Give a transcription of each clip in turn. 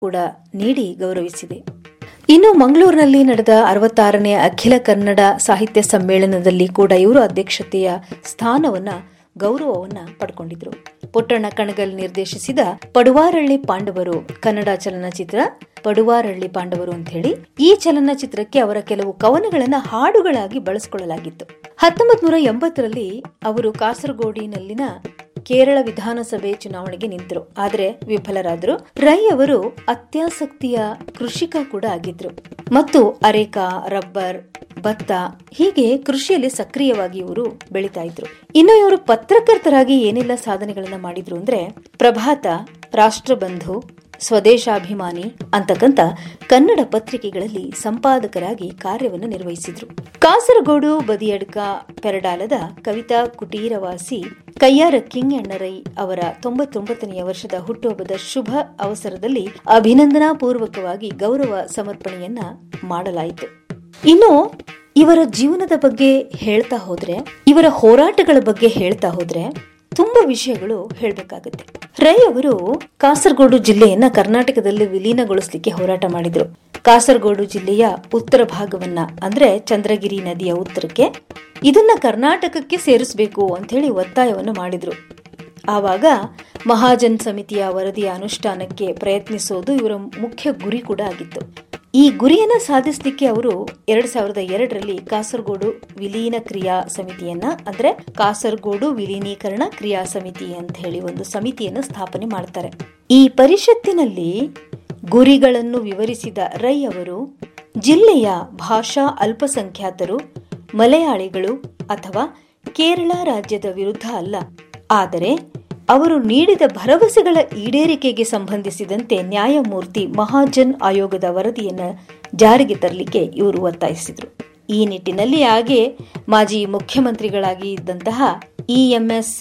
ಕೂಡ ನೀಡಿ ಗೌರವಿಸಿದೆ ಇನ್ನು ಮಂಗಳೂರಿನಲ್ಲಿ ನಡೆದ ಅರವತ್ತಾರನೇ ಅಖಿಲ ಕನ್ನಡ ಸಾಹಿತ್ಯ ಸಮ್ಮೇಳನದಲ್ಲಿ ಕೂಡ ಇವರು ಅಧ್ಯಕ್ಷತೆಯ ಸ್ಥಾನವನ್ನ ಗೌರವವನ್ನ ಪಡ್ಕೊಂಡಿದ್ರು ಪುಟ್ಟಣ್ಣ ಕಣಗಲ್ ನಿರ್ದೇಶಿಸಿದ ಪಡುವಾರಳ್ಳಿ ಪಾಂಡವರು ಕನ್ನಡ ಚಲನಚಿತ್ರ ಪಡುವಾರಳ್ಳಿ ಪಾಂಡವರು ಅಂತ ಹೇಳಿ ಈ ಚಲನಚಿತ್ರಕ್ಕೆ ಅವರ ಕೆಲವು ಕವನಗಳನ್ನ ಹಾಡುಗಳಾಗಿ ಬಳಸಿಕೊಳ್ಳಲಾಗಿತ್ತು ಹತ್ತೊಂಬತ್ ನೂರ ಎಂಬತ್ತರಲ್ಲಿ ಅವರು ಕಾಸರಗೋಡಿನಲ್ಲಿನ ಕೇರಳ ವಿಧಾನಸಭೆ ಚುನಾವಣೆಗೆ ನಿಂತರು ಆದರೆ ವಿಫಲರಾದರು ರೈ ಅವರು ಅತ್ಯಾಸಕ್ತಿಯ ಕೃಷಿಕ ಕೂಡ ಆಗಿದ್ರು ಮತ್ತು ಅರೇಕಾ ರಬ್ಬರ್ ಭತ್ತ ಹೀಗೆ ಕೃಷಿಯಲ್ಲಿ ಸಕ್ರಿಯವಾಗಿ ಇವರು ಬೆಳೀತಾ ಇದ್ರು ಇನ್ನು ಇವರು ಪತ್ರಕರ್ತರಾಗಿ ಏನೆಲ್ಲ ಸಾಧನೆಗಳನ್ನ ಮಾಡಿದ್ರು ಅಂದ್ರೆ ಪ್ರಭಾತ ರಾಷ್ಟ್ರಬಂಧು ಸ್ವದೇಶಾಭಿಮಾನಿ ಅಂತಕ್ಕಂತ ಕನ್ನಡ ಪತ್ರಿಕೆಗಳಲ್ಲಿ ಸಂಪಾದಕರಾಗಿ ಕಾರ್ಯವನ್ನು ನಿರ್ವಹಿಸಿದ್ರು ಕಾಸರಗೋಡು ಬದಿಯಡ್ಕ ಪೆರಡಾಲದ ಕವಿತಾ ಕುಟೀರವಾಸಿ ಕಯ್ಯಾರ ಕಿಂಗ್ ಅಣ್ಣರೈ ಅವರ ತೊಂಬತ್ತೊಂಬತ್ತನೆಯ ವರ್ಷದ ಹುಟ್ಟುಹಬ್ಬದ ಶುಭ ಅವಸರದಲ್ಲಿ ಅಭಿನಂದನಾ ಪೂರ್ವಕವಾಗಿ ಗೌರವ ಸಮರ್ಪಣೆಯನ್ನ ಮಾಡಲಾಯಿತು ಇನ್ನು ಇವರ ಜೀವನದ ಬಗ್ಗೆ ಹೇಳ್ತಾ ಹೋದ್ರೆ ಇವರ ಹೋರಾಟಗಳ ಬಗ್ಗೆ ಹೇಳ್ತಾ ಹೋದ್ರೆ ತುಂಬಾ ವಿಷಯಗಳು ಹೇಳಬೇಕಾಗುತ್ತೆ ರೈ ಅವರು ಕಾಸರಗೋಡು ಜಿಲ್ಲೆಯನ್ನ ಕರ್ನಾಟಕದಲ್ಲಿ ವಿಲೀನಗೊಳಿಸಲಿಕ್ಕೆ ಹೋರಾಟ ಮಾಡಿದ್ರು ಕಾಸರಗೋಡು ಜಿಲ್ಲೆಯ ಉತ್ತರ ಭಾಗವನ್ನ ಅಂದ್ರೆ ಚಂದ್ರಗಿರಿ ನದಿಯ ಉತ್ತರಕ್ಕೆ ಇದನ್ನ ಕರ್ನಾಟಕಕ್ಕೆ ಸೇರಿಸಬೇಕು ಅಂತ ಹೇಳಿ ಒತ್ತಾಯವನ್ನು ಮಾಡಿದ್ರು ಆವಾಗ ಮಹಾಜನ್ ಸಮಿತಿಯ ವರದಿಯ ಅನುಷ್ಠಾನಕ್ಕೆ ಪ್ರಯತ್ನಿಸೋದು ಇವರ ಮುಖ್ಯ ಗುರಿ ಕೂಡ ಆಗಿತ್ತು ಈ ಗುರಿಯನ್ನ ಸಾಧಿಸಲಿಕ್ಕೆ ಅವರು ಎರಡ್ ಸಾವಿರದ ಎರಡರಲ್ಲಿ ಕಾಸರಗೋಡು ವಿಲೀನ ಕ್ರಿಯಾ ಸಮಿತಿಯನ್ನ ಅಂದ್ರೆ ಕಾಸರಗೋಡು ವಿಲೀನೀಕರಣ ಕ್ರಿಯಾ ಸಮಿತಿ ಅಂತ ಹೇಳಿ ಒಂದು ಸಮಿತಿಯನ್ನು ಸ್ಥಾಪನೆ ಮಾಡ್ತಾರೆ ಈ ಪರಿಷತ್ತಿನಲ್ಲಿ ಗುರಿಗಳನ್ನು ವಿವರಿಸಿದ ರೈ ಅವರು ಜಿಲ್ಲೆಯ ಭಾಷಾ ಅಲ್ಪಸಂಖ್ಯಾತರು ಮಲಯಾಳಿಗಳು ಅಥವಾ ಕೇರಳ ರಾಜ್ಯದ ವಿರುದ್ಧ ಅಲ್ಲ ಆದರೆ ಅವರು ನೀಡಿದ ಭರವಸೆಗಳ ಈಡೇರಿಕೆಗೆ ಸಂಬಂಧಿಸಿದಂತೆ ನ್ಯಾಯಮೂರ್ತಿ ಮಹಾಜನ್ ಆಯೋಗದ ವರದಿಯನ್ನು ಜಾರಿಗೆ ತರಲಿಕ್ಕೆ ಇವರು ಒತ್ತಾಯಿಸಿದರು ಈ ನಿಟ್ಟಿನಲ್ಲಿ ಹಾಗೆ ಮಾಜಿ ಮುಖ್ಯಮಂತ್ರಿಗಳಾಗಿ ಇದ್ದಂತಹ ಇಎಂಎಸ್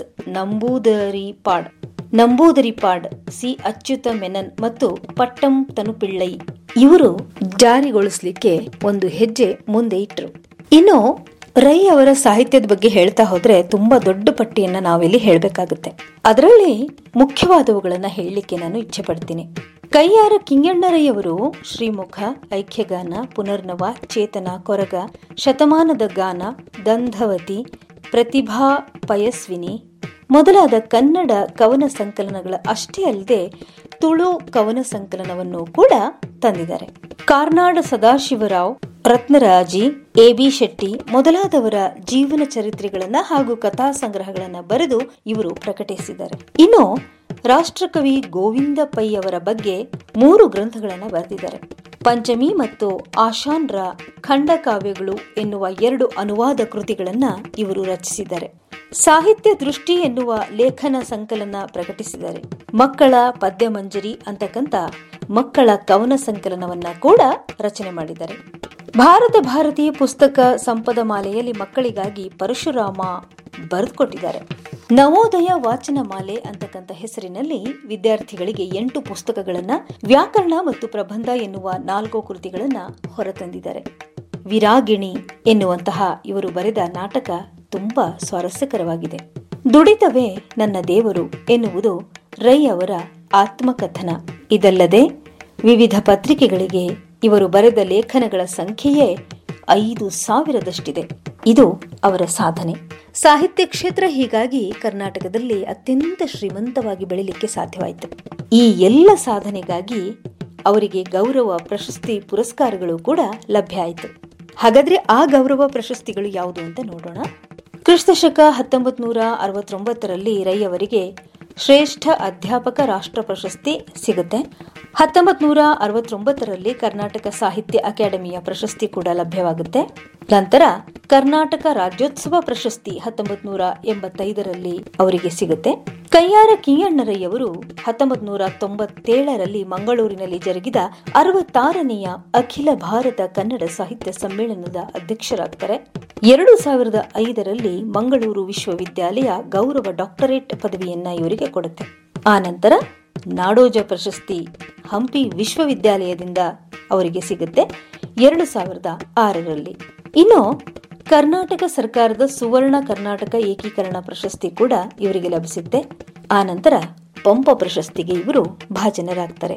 ನಂಬೂದರಿಪಾಡ್ ನಂಬೂದರಿಪಾಡ್ ಸಿ ಅಚ್ಯುತ ಮೆನನ್ ಮತ್ತು ಪಟ್ಟಂ ತನುಪಿಳ್ಳೈ ಇವರು ಜಾರಿಗೊಳಿಸಲಿಕ್ಕೆ ಒಂದು ಹೆಜ್ಜೆ ಮುಂದೆ ಇಟ್ಟರು ಇನ್ನು ರೈ ಅವರ ಸಾಹಿತ್ಯದ ಬಗ್ಗೆ ಹೇಳ್ತಾ ಹೋದ್ರೆ ತುಂಬಾ ದೊಡ್ಡ ಪಟ್ಟಿಯನ್ನ ನಾವಿಲ್ಲಿ ಹೇಳಬೇಕಾಗುತ್ತೆ ಅದರಲ್ಲಿ ಮುಖ್ಯವಾದವುಗಳನ್ನ ಹೇಳಲಿಕ್ಕೆ ನಾನು ಇಚ್ಛೆ ಪಡ್ತೀನಿ ಕೈಯಾರ ಕಿಂಗಣ್ಣರೈ ಅವರು ಶ್ರೀಮುಖ ಐಕ್ಯಗಾನ ಪುನರ್ನವ ಚೇತನ ಕೊರಗ ಶತಮಾನದ ಗಾನ ದಂಧವತಿ ಪ್ರತಿಭಾ ಪಯಸ್ವಿನಿ ಮೊದಲಾದ ಕನ್ನಡ ಕವನ ಸಂಕಲನಗಳ ಅಷ್ಟೇ ಅಲ್ಲದೆ ತುಳು ಕವನ ಸಂಕಲನವನ್ನು ಕೂಡ ತಂದಿದ್ದಾರೆ ಕಾರ್ನಾಡ ಸದಾಶಿವರಾವ್ ರತ್ನರಾಜಿ ಎ ಬಿ ಶೆಟ್ಟಿ ಮೊದಲಾದವರ ಜೀವನ ಚರಿತ್ರೆಗಳನ್ನ ಹಾಗೂ ಕಥಾ ಸಂಗ್ರಹಗಳನ್ನ ಬರೆದು ಇವರು ಪ್ರಕಟಿಸಿದ್ದಾರೆ ಇನ್ನು ರಾಷ್ಟ್ರಕವಿ ಗೋವಿಂದ ಪೈ ಅವರ ಬಗ್ಗೆ ಮೂರು ಗ್ರಂಥಗಳನ್ನ ಬರೆದಿದ್ದಾರೆ ಪಂಚಮಿ ಮತ್ತು ಆಶಾನ್ರ ಖಂಡಕಾವ್ಯಗಳು ಎನ್ನುವ ಎರಡು ಅನುವಾದ ಕೃತಿಗಳನ್ನ ಇವರು ರಚಿಸಿದ್ದಾರೆ ಸಾಹಿತ್ಯ ದೃಷ್ಟಿ ಎನ್ನುವ ಲೇಖನ ಸಂಕಲನ ಪ್ರಕಟಿಸಿದ್ದಾರೆ ಮಕ್ಕಳ ಪದ್ಯ ಮಂಜರಿ ಅಂತಕ್ಕಂತ ಮಕ್ಕಳ ಕವನ ಸಂಕಲನವನ್ನ ಕೂಡ ರಚನೆ ಮಾಡಿದ್ದಾರೆ ಭಾರತ ಭಾರತೀಯ ಪುಸ್ತಕ ಸಂಪದ ಮಾಲೆಯಲ್ಲಿ ಮಕ್ಕಳಿಗಾಗಿ ಪರಶುರಾಮ ಬರೆದುಕೊಟ್ಟಿದ್ದಾರೆ ನವೋದಯ ವಾಚನ ಮಾಲೆ ಅಂತಕ್ಕಂಥ ಹೆಸರಿನಲ್ಲಿ ವಿದ್ಯಾರ್ಥಿಗಳಿಗೆ ಎಂಟು ಪುಸ್ತಕಗಳನ್ನ ವ್ಯಾಕರಣ ಮತ್ತು ಪ್ರಬಂಧ ಎನ್ನುವ ನಾಲ್ಕು ಕೃತಿಗಳನ್ನ ಹೊರತಂದಿದ್ದಾರೆ ವಿರಾಗಿಣಿ ಎನ್ನುವಂತಹ ಇವರು ಬರೆದ ನಾಟಕ ತುಂಬಾ ಸ್ವಾರಸ್ಯಕರವಾಗಿದೆ ದುಡಿತವೇ ನನ್ನ ದೇವರು ಎನ್ನುವುದು ರೈ ಅವರ ಆತ್ಮಕಥನ ಇದಲ್ಲದೆ ವಿವಿಧ ಪತ್ರಿಕೆಗಳಿಗೆ ಇವರು ಬರೆದ ಲೇಖನಗಳ ಸಂಖ್ಯೆಯೇ ಐದು ಸಾವಿರದಷ್ಟಿದೆ ಇದು ಅವರ ಸಾಧನೆ ಸಾಹಿತ್ಯ ಕ್ಷೇತ್ರ ಹೀಗಾಗಿ ಕರ್ನಾಟಕದಲ್ಲಿ ಅತ್ಯಂತ ಶ್ರೀಮಂತವಾಗಿ ಬೆಳಿಲಿಕ್ಕೆ ಸಾಧ್ಯವಾಯಿತು ಈ ಎಲ್ಲ ಸಾಧನೆಗಾಗಿ ಅವರಿಗೆ ಗೌರವ ಪ್ರಶಸ್ತಿ ಪುರಸ್ಕಾರಗಳು ಕೂಡ ಲಭ್ಯ ಆಯಿತು ಹಾಗಾದ್ರೆ ಆ ಗೌರವ ಪ್ರಶಸ್ತಿಗಳು ಯಾವುದು ಅಂತ ನೋಡೋಣ ಕ್ರಿಸ್ತಶಕ ಹತ್ತೊಂಬತ್ ನೂರ ಅರವತ್ತೊಂಬತ್ತರಲ್ಲಿ ರೈ ಅವರಿಗೆ ಶ್ರೇಷ್ಠ ಅಧ್ಯಾಪಕ ರಾಷ್ಟ್ರ ಪ್ರಶಸ್ತಿ ಸಿಗುತ್ತೆ ಹತ್ತೊಂಬತ್ ನೂರ ಅರವತ್ತೊಂಬತ್ತರಲ್ಲಿ ಕರ್ನಾಟಕ ಸಾಹಿತ್ಯ ಅಕಾಡೆಮಿಯ ಪ್ರಶಸ್ತಿ ಕೂಡ ಲಭ್ಯವಾಗುತ್ತೆ ನಂತರ ಕರ್ನಾಟಕ ರಾಜ್ಯೋತ್ಸವ ಪ್ರಶಸ್ತಿ ಹತ್ತೊಂಬತ್ ನೂರ ಎಂಬತ್ತೈದರಲ್ಲಿ ಅವರಿಗೆ ಸಿಗುತ್ತೆ ಕೈಯಾರ ಕಿಯಣ್ಣರಯ್ಯವರು ಹತ್ತೊಂಬತ್ ನೂರ ತೊಂಬತ್ತೇಳರಲ್ಲಿ ಮಂಗಳೂರಿನಲ್ಲಿ ಜರುಗಿದ ಅರವತ್ತಾರನೆಯ ಅಖಿಲ ಭಾರತ ಕನ್ನಡ ಸಾಹಿತ್ಯ ಸಮ್ಮೇಳನದ ಅಧ್ಯಕ್ಷರಾಗ್ತಾರೆ ಎರಡು ಸಾವಿರದ ಐದರಲ್ಲಿ ಮಂಗಳೂರು ವಿಶ್ವವಿದ್ಯಾಲಯ ಗೌರವ ಡಾಕ್ಟರೇಟ್ ಪದವಿಯನ್ನ ಇವರಿಗೆ ಕೊಡುತ್ತೆ ಆ ನಂತರ ನಾಡೋಜ ಪ್ರಶಸ್ತಿ ಹಂಪಿ ವಿಶ್ವವಿದ್ಯಾಲಯದಿಂದ ಅವರಿಗೆ ಸಿಗುತ್ತೆ ಎರಡು ಸಾವಿರದ ಆರರಲ್ಲಿ ಇನ್ನು ಕರ್ನಾಟಕ ಸರ್ಕಾರದ ಸುವರ್ಣ ಕರ್ನಾಟಕ ಏಕೀಕರಣ ಪ್ರಶಸ್ತಿ ಕೂಡ ಇವರಿಗೆ ಲಭಿಸುತ್ತೆ ಆ ನಂತರ ಪಂಪ ಪ್ರಶಸ್ತಿಗೆ ಇವರು ಭಾಜನರಾಗ್ತಾರೆ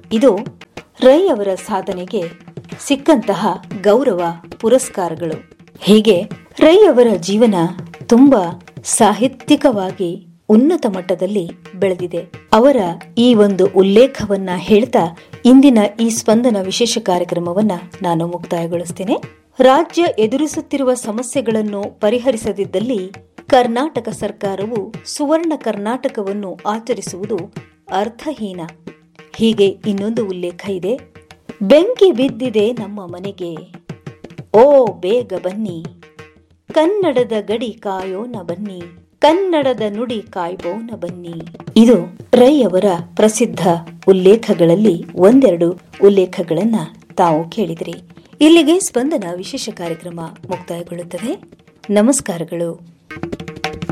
ಇದು ರೈ ಅವರ ಸಾಧನೆಗೆ ಸಿಕ್ಕಂತಹ ಗೌರವ ಪುರಸ್ಕಾರಗಳು ಹೀಗೆ ರೈ ಅವರ ಜೀವನ ತುಂಬಾ ಸಾಹಿತ್ಯಿಕವಾಗಿ ಉನ್ನತ ಮಟ್ಟದಲ್ಲಿ ಬೆಳೆದಿದೆ ಅವರ ಈ ಒಂದು ಉಲ್ಲೇಖವನ್ನ ಹೇಳ್ತಾ ಇಂದಿನ ಈ ಸ್ಪಂದನ ವಿಶೇಷ ಕಾರ್ಯಕ್ರಮವನ್ನ ನಾನು ಮುಕ್ತಾಯಗೊಳಿಸ್ತೇನೆ ರಾಜ್ಯ ಎದುರಿಸುತ್ತಿರುವ ಸಮಸ್ಯೆಗಳನ್ನು ಪರಿಹರಿಸದಿದ್ದಲ್ಲಿ ಕರ್ನಾಟಕ ಸರ್ಕಾರವು ಸುವರ್ಣ ಕರ್ನಾಟಕವನ್ನು ಆಚರಿಸುವುದು ಅರ್ಥಹೀನ ಹೀಗೆ ಇನ್ನೊಂದು ಉಲ್ಲೇಖ ಇದೆ ಬೆಂಕಿ ಬಿದ್ದಿದೆ ನಮ್ಮ ಮನೆಗೆ ಓ ಬೇಗ ಬನ್ನಿ ಕನ್ನಡದ ಗಡಿ ಕಾಯೋಣ ಬನ್ನಿ ಕನ್ನಡದ ನುಡಿ ಕಾಯ್ಬೋನ ಬನ್ನಿ ಇದು ರೈ ಅವರ ಪ್ರಸಿದ್ಧ ಉಲ್ಲೇಖಗಳಲ್ಲಿ ಒಂದೆರಡು ಉಲ್ಲೇಖಗಳನ್ನ ತಾವು ಕೇಳಿದ್ರಿ ಇಲ್ಲಿಗೆ ಸ್ಪಂದನ ವಿಶೇಷ ಕಾರ್ಯಕ್ರಮ ಮುಕ್ತಾಯಗೊಳ್ಳುತ್ತದೆ ನಮಸ್ಕಾರಗಳು